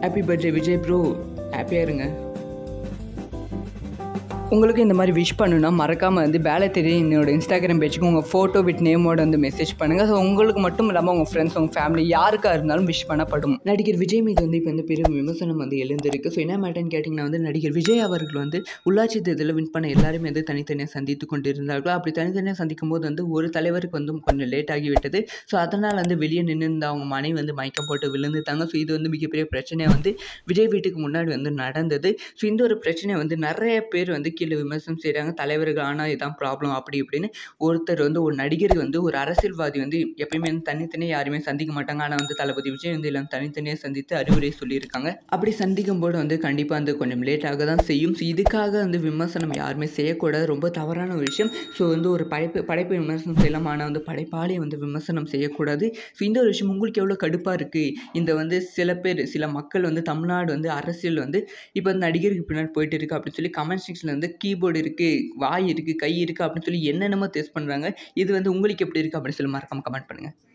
happy birthday Vijay bro ஹாப்பியாக இருங்க உங்களுக்கு இந்த மாதிரி விஷ் பண்ணுன்னா மறக்காமல் வந்து வேலை தெரியும் என்னோட இன்ஸ்டாகிராம் பேஜுக்கு உங்கள் ஃபோட்டோ வித் நேமோட வந்து மெசேஜ் பண்ணுங்கள் ஸோ உங்களுக்கு மட்டும் இல்லாமல் உங்கள் ஃப்ரெண்ட்ஸ் உங்கள் ஃபேமிலி யாருக்காக இருந்தாலும் விஷ் பண்ணப்படும் நடிகர் விஜய் மீது வந்து இப்போ வந்து பெரும் விமர்சனம் வந்து எழுந்திருக்கு ஸோ என்ன மேட்டர்னு கேட்டிங்கன்னா வந்து நடிகர் விஜய் அவர்கள் வந்து உள்ளாட்சி தேர்தலில் வின் பண்ண எல்லாருமே வந்து தனித்தனியாக சந்தித்து கொண்டு இருந்தார்கள் அப்படி தனித்தனியாக சந்திக்கும் போது வந்து ஒரு தலைவருக்கு வந்து கொஞ்சம் லேட் ஆகிவிட்டது ஸோ அதனால் வந்து வெளியே நின்று இருந்த அவங்க மனைவி வந்து மயக்கம் போட்டு விழுந்துட்டாங்க ஸோ இது வந்து மிகப்பெரிய பிரச்சனையாக வந்து விஜய் வீட்டுக்கு முன்னாடி வந்து நடந்தது ஸோ இந்த ஒரு பிரச்சனை வந்து நிறைய பேர் வந்து கீழே விமர்சனம் செய்கிறாங்க தலைவர்கள் ஆனால் இதான் ப்ராப்ளம் அப்படி இப்படின்னு ஒருத்தர் வந்து ஒரு நடிகர் வந்து ஒரு அரசியல்வாதி வந்து எப்பயுமே வந்து தனித்தனியாக யாருமே சந்திக்க மாட்டாங்க ஆனால் வந்து தளபதி விஜய் வந்து எல்லாம் தனித்தனியாக சந்தித்து அறிவுரை சொல்லியிருக்காங்க அப்படி சந்திக்கும் போது வந்து கண்டிப்பாக வந்து கொஞ்சம் லேட்டாக தான் செய்யும் ஸோ இதுக்காக வந்து விமர்சனம் யாருமே செய்யக்கூடாது ரொம்ப தவறான ஒரு விஷயம் ஸோ வந்து ஒரு படைப்பு படைப்பை விமர்சனம் செய்யலாம் ஆனால் வந்து படைப்பாளி வந்து விமர்சனம் செய்யக்கூடாது ஸோ இந்த ஒரு விஷயம் உங்களுக்கு எவ்வளோ கடுப்பாக இருக்குது இந்த வந்து சில பேர் சில மக்கள் வந்து தமிழ்நாடு வந்து அரசியல் வந்து இப்போ வந்து நடிகருக்கு பின்னாடி போயிட்டு இருக்கு அப்படின்னு சொல்லி கமெண்ட் செக்ஷனில் வந்து கீபோர்டு இருக்குது வாய் இருக்குது கை இருக்குது அப்படின்னு சொல்லி என்னென்னமோ டெஸ்ட் பண்ணுறாங்க இது வந்து உங்களுக்கு எப்படி இருக்குது அப்படின்னு சொல்லி மறக்காம கமெண்ட் பண்ணுங்கள்